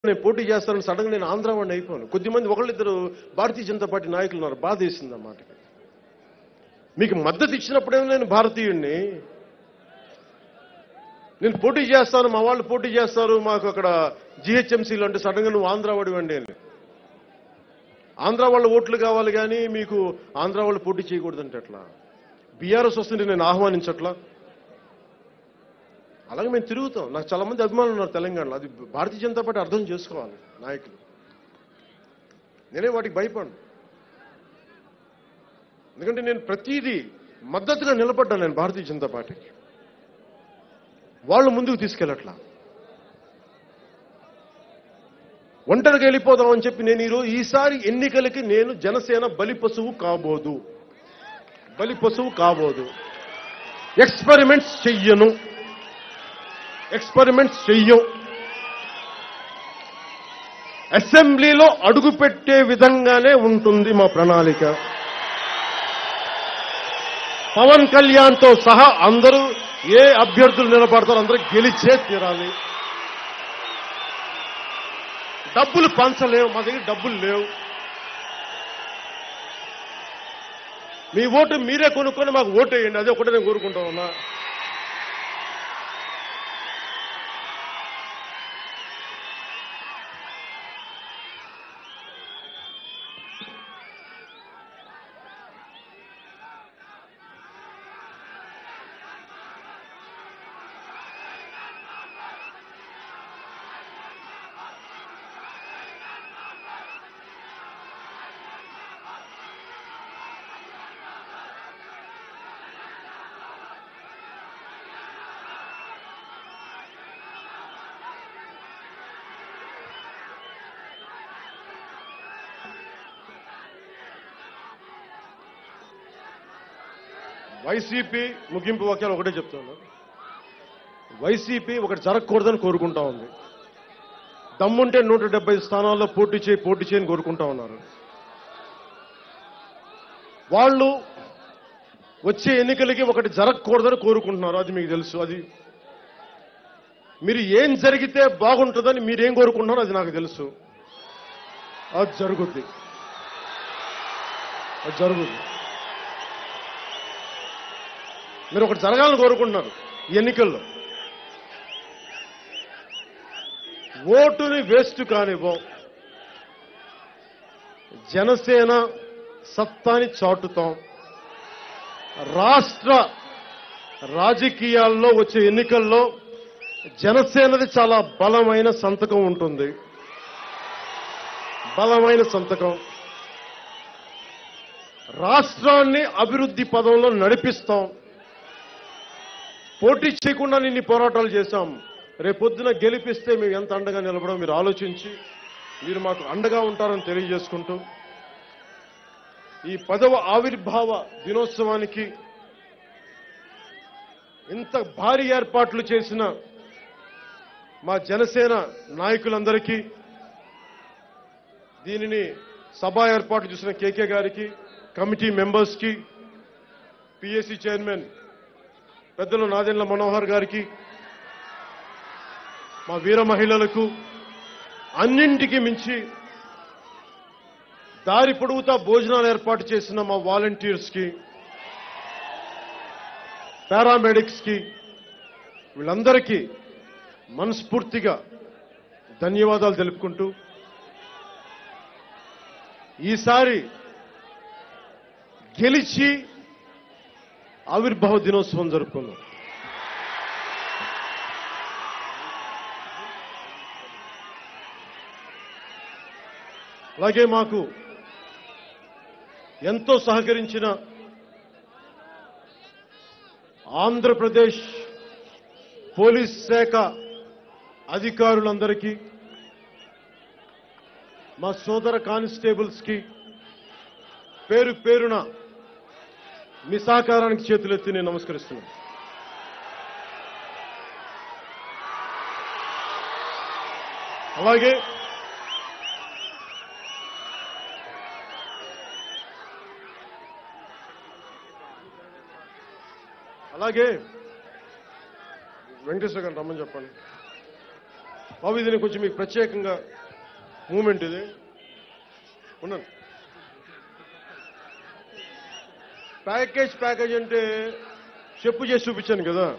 నేను పోటీ చేస్తానని సడన్ గా నేను ఆంధ్ర వాడిని అయిపోయాను కొద్దిమంది ఒకళ్ళిద్దరు భారతీయ జనతా పార్టీ నాయకులు ఉన్నారు బాధ వేసింది అన్నమాట మీకు మద్దతు ఇచ్చినప్పుడేమో నేను భారతీయుడిని నేను పోటీ చేస్తాను మా వాళ్ళు పోటీ చేస్తారు మాకు అక్కడ జిహెచ్ఎంసీలు అంటే సడన్ గా నువ్వు ఆంధ్ర వాడివండి అని ఆంధ్ర వాళ్ళ ఓట్లు కావాలి కానీ మీకు ఆంధ్ర వాళ్ళు పోటీ చేయకూడదంటే ఎట్లా బీఆర్ఎస్ వస్తుంటే నేను ఆహ్వానించట్లా అలాగే మేము తిరుగుతాం నాకు చాలా మంది అభిమానులు ఉన్నారు తెలంగాణలో అది భారతీయ జనతా పార్టీ అర్థం చేసుకోవాలి నాయకులు నేనే వాటికి భయపడను ఎందుకంటే నేను ప్రతిదీ మద్దతుగా నిలబడ్డాను నేను భారతీయ జనతా పార్టీకి వాళ్ళు ముందుకు తీసుకెళ్ళట్లా ఒంటరిగా వెళ్ళిపోదామని చెప్పి నేను ఈరోజు ఈసారి ఎన్నికలకి నేను జనసేన బలి పశువు కాబోదు బలి పశువు కాబోదు ఎక్స్పెరిమెంట్స్ చెయ్యను ఎక్స్పెరిమెంట్స్ చెయ్యం అసెంబ్లీలో అడుగుపెట్టే విధంగానే ఉంటుంది మా ప్రణాళిక పవన్ కళ్యాణ్ తో సహా అందరూ ఏ అభ్యర్థులు నిలబడతారో అందరూ గెలిచే తీరాలి డబ్బులు పంచలేవు మా దగ్గర డబ్బులు లేవు మీ ఓటు మీరే కొనుక్కొని మాకు ఓటు వేయండి అదే ఒకటే నేను కోరుకుంటా ఉన్నా వైసీపీ ముగింపు వాక్యాలు ఒకటే చెప్తాను వైసీపీ ఒకటి జరగకూడదని కోరుకుంటా ఉంది దమ్ముంటే నూట డెబ్బై స్థానాల్లో పోటీ చేయి పోటీ చేయని కోరుకుంటా ఉన్నారు వాళ్ళు వచ్చే ఎన్నికలకి ఒకటి జరగకూడదని కోరుకుంటున్నారు అది మీకు తెలుసు అది మీరు ఏం జరిగితే బాగుంటుందని మీరేం కోరుకుంటున్నారో అది నాకు తెలుసు అది జరుగుద్ది అది జరుగుద్ది మీరు ఒకటి జరగాలని కోరుకుంటున్నారు ఈ ఎన్నికల్లో ఓటుని వేస్ట్ కానివ్వం జనసేన సత్తాని చాటుతాం రాష్ట్ర రాజకీయాల్లో వచ్చే ఎన్నికల్లో జనసేనది చాలా బలమైన సంతకం ఉంటుంది బలమైన సంతకం రాష్ట్రాన్ని అభివృద్ధి పదంలో నడిపిస్తాం పోటీ చేయకుండా నిన్ని పోరాటాలు చేశాం రేపొద్దున గెలిపిస్తే మేము ఎంత అండగా నిలబడో మీరు ఆలోచించి మీరు మాకు అండగా ఉంటారని తెలియజేసుకుంటూ ఈ పదవ ఆవిర్భావ దినోత్సవానికి ఇంత భారీ ఏర్పాట్లు చేసిన మా జనసేన నాయకులందరికీ దీనిని సభ ఏర్పాటు చేసిన కేకే గారికి కమిటీ మెంబర్స్కి పిఎస్సి చైర్మన్ పెద్దలు నాదెండ్ల మనోహర్ గారికి మా వీర మహిళలకు అన్నింటికి మించి దారి పొడుగుతా భోజనాలు ఏర్పాటు చేసిన మా వాలంటీర్స్ కి పారామెడిక్స్ కి వీళ్ళందరికీ మనస్ఫూర్తిగా ధన్యవాదాలు తెలుపుకుంటూ ఈసారి గెలిచి ఆవిర్భావ దినోత్సవం జరుపుకుందాం అలాగే మాకు ఎంతో సహకరించిన ఆంధ్రప్రదేశ్ పోలీస్ శాఖ అధికారులందరికీ మా సోదర కానిస్టేబుల్స్ కి పేరు పేరున మీ సహకారానికి చేతులెత్తి నేను నమస్కరిస్తున్నాను అలాగే అలాగే వెంకటేశ్వర గారు రమ్మని చెప్పండి బాబు ఇది నేను కొంచెం మీకు ప్రత్యేకంగా మూమెంట్ ఇది ఉన్నాను ప్యాకేజ్ ప్యాకేజ్ అంటే చెప్పు చేసి చూపించాను కదా